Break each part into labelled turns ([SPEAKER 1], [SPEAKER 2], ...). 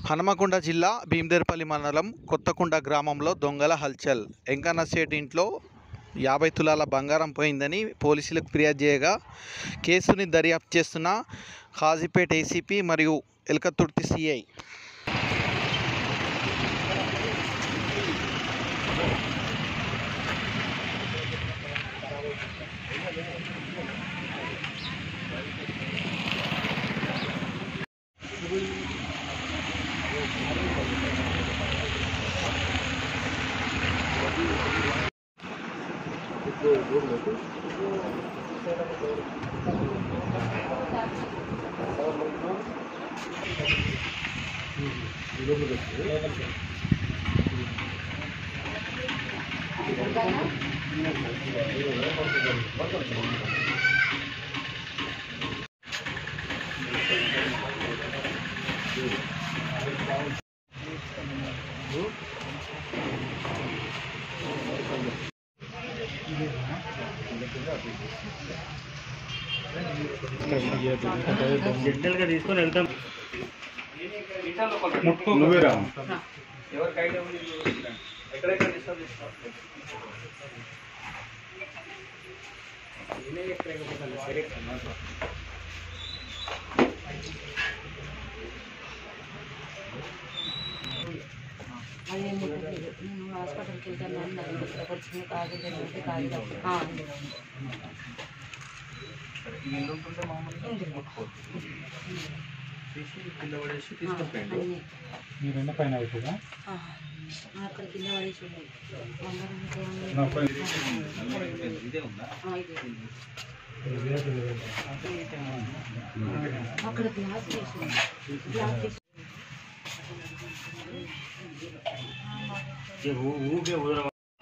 [SPEAKER 1] హనుమకొండ జిల్లా భీమదేర్పల్లి మండలం కొత్తకుంట గ్రామంలో దొంగల హల్చల్ వెంకన్న సేట్ ఇంట్లో యాభై తులాల బంగారం పోయిందని పోలీసులకు ఫిర్యాదు చేయగా కేసుని దర్యాప్తు చేస్తున్న కాజీపేట ఏసీపీ మరియు ఎలకతుర్తి సిఐ
[SPEAKER 2] జనరల్గా తీసుకొని వెళ్తాం
[SPEAKER 3] నువ్వే రా
[SPEAKER 4] అదే ముట్టలేదు నేను హాస్పిటల్కి వెళ్తాను అన్నారు ఇక్కడికి వచ్చింది కాదు జరిగితే కాదు ఆ, అన్నీ.
[SPEAKER 3] మీరెన్న పైన అవుతుందా
[SPEAKER 4] ఆ, అక్కడ కింద పడేసి ఉన్నాయి. బంగారం ఇంకా ఉంది.
[SPEAKER 3] నా పైన
[SPEAKER 4] ఆ, ఇదే. అక్కడ గ్లాస్ వేసింది గ్లాస్ వేసి
[SPEAKER 2] ఊకే ఊర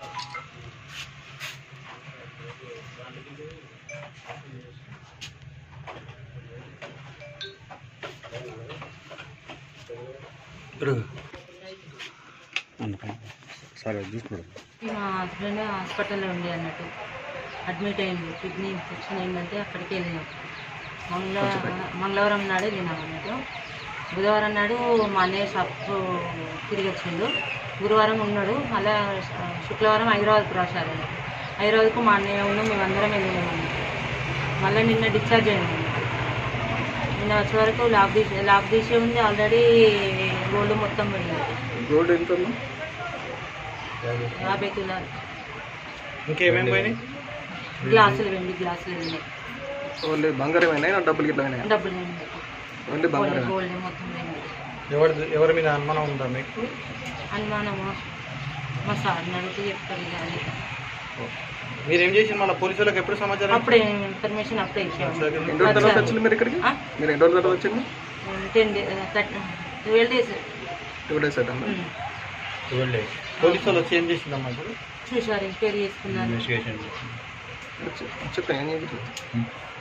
[SPEAKER 3] సరే చూసుకో
[SPEAKER 4] మా హస్బెండ్ హాస్పిటల్లో ఉండి అన్నట్టు అడ్మిట్ అయింది కిడ్నీ ఇన్ఫెక్షన్ అయిందంటే అక్కడికి వెళ్ళినాం మంగళవారం మంగళవారం నాడు వెళ్ళినాం అన్నట్టు బుధవారం నాడు మా అన్నయ్య షాప్ తిరిగి వచ్చిండు గురువారం ఉన్నాడు మళ్ళా శుక్రవారం హైదరాబాద్కు రాశారు హైదరాబాద్కు మా అన్నయ్య ఉన్న మేమందరం వెళ్ళినాము అన్నట్టు. మళ్ళీ నిన్న డిశ్చార్జ్ అయింది నిన్న వచ్చే వరకు లాక్ తీసి లాక్ తీసి ఉంది ఆల్రెడీ గోల్డ్ మొత్తం పోయింది
[SPEAKER 3] గోల్డ్ ఎంత
[SPEAKER 4] యాభై తులాలు
[SPEAKER 1] ఇంకేమేమి పోయినాయి
[SPEAKER 4] గ్లాసులు వెండి గ్లాసులు వెండి
[SPEAKER 3] ఓన్లీ బంగారం అయినా డబ్బులు గిట్ల అయినా
[SPEAKER 4] డబ్బులు వెండి
[SPEAKER 3] ఓన్లీ
[SPEAKER 4] గోల్డ్
[SPEAKER 3] బంగారం
[SPEAKER 4] గోల్డ్ మొత్తం వెండి
[SPEAKER 1] ఎవరి ఎవరి మీద అనుమానం ఉందా మీకు
[SPEAKER 4] అనుమానము మా సార్ని అడిగితే చెప్తారు కానీ
[SPEAKER 1] మీరేం చేసి మళ్ళీ పోలీసులకు ఎప్పుడు సమాచారం
[SPEAKER 4] అప్పుడే ఇన్ఫర్మేషన్ అప్పుడే ఇచ్చాము
[SPEAKER 3] ఎన్ని రోజుల తర్వాత వచ్చింది మీరు ఇక్కడికి
[SPEAKER 4] ఆ?
[SPEAKER 3] మీరు ఎన్ని రోజుల తర్వాత వచ్చింది
[SPEAKER 4] ten days thirty twelve days
[SPEAKER 3] two days అవుతుంది
[SPEAKER 1] పోలీసు వాళ్ళు వచ్చి ఏం చేసిందమ్మా ఇప్పుడు
[SPEAKER 4] చూసారు ఎంక్వైరీ చేసుకున్నారు
[SPEAKER 3] చెప్పండి ఏం చెప్పి